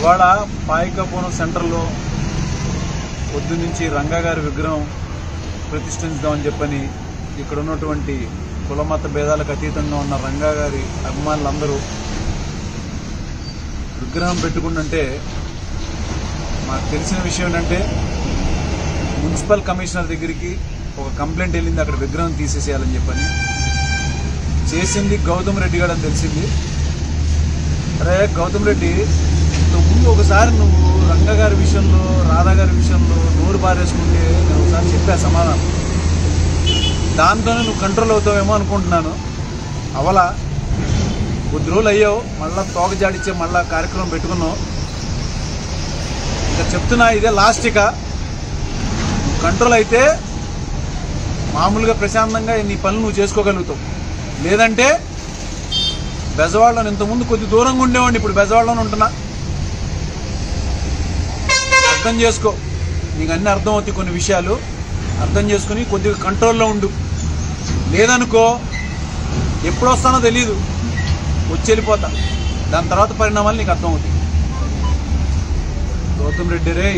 ఇవాళ పాయికాపురం సెంటర్లో పొద్దు నుంచి రంగా గారి విగ్రహం ప్రతిష్ఠించుదామని చెప్పని ఇక్కడ ఉన్నటువంటి కులమత భేదాలకు అతీతంగా ఉన్న రంగా గారి అభిమానులందరూ విగ్రహం పెట్టుకుంటుంటే మాకు తెలిసిన విషయం ఏంటంటే మున్సిపల్ కమిషనర్ దగ్గరికి ఒక కంప్లైంట్ వెళ్ళింది అక్కడ విగ్రహం తీసేసేయాలని చెప్పని చేసింది గౌతమ్ రెడ్డి గారు అని తెలిసింది అరే గౌతమ్ రెడ్డి నువ్వు ముందు ఒకసారి నువ్వు రంగ గారి విషయంలో రాధా గారి విషయంలో నోరు పారేసుకుంటే నేను ఒకసారి చెప్పా సమాధానం దాంతోనే నువ్వు కంట్రోల్ అవుతావేమో అనుకుంటున్నాను అవలా కొద్ది రోజులు అయ్యావు మళ్ళా తోక జాడిచ్చే మళ్ళా కార్యక్రమం పెట్టుకున్నావు ఇంకా చెప్తున్నా ఇదే లాస్ట్ ఇక నువ్వు కంట్రోల్ అయితే మామూలుగా ప్రశాంతంగా నీ పనులు నువ్వు చేసుకోగలుగుతావు లేదంటే బెజవాడలో ఇంతకుముందు కొద్ది దూరంగా ఉండేవాడిని ఇప్పుడు బెజవాడలోనే ఉంటున్నా అర్థం చేసుకో నీకు అన్ని అర్థం అవుతాయి కొన్ని విషయాలు అర్థం చేసుకుని కొద్దిగా కంట్రోల్లో ఉండు లేదనుకో ఎప్పుడు వస్తానో తెలియదు వచ్చి వెళ్ళిపోతా దాని తర్వాత పరిణామాలు నీకు అర్థం అవుతాయి గౌతమ్ రెడ్డి రే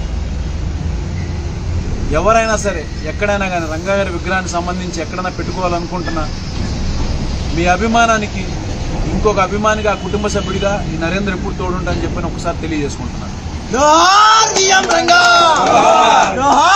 ఎవరైనా సరే ఎక్కడైనా కానీ రంగా గారి విగ్రహానికి సంబంధించి ఎక్కడైనా పెట్టుకోవాలనుకుంటున్నా మీ అభిమానానికి ఇంకొక అభిమానిగా ఆ కుటుంబ సభ్యుడిగా ఈ నరేంద్ర ఎప్పుడు తోడుంటా అని చెప్పి ఒకసారి తెలియజేసుకుంటున్నాను జోహార్ బియ్యం రంగా జోహార్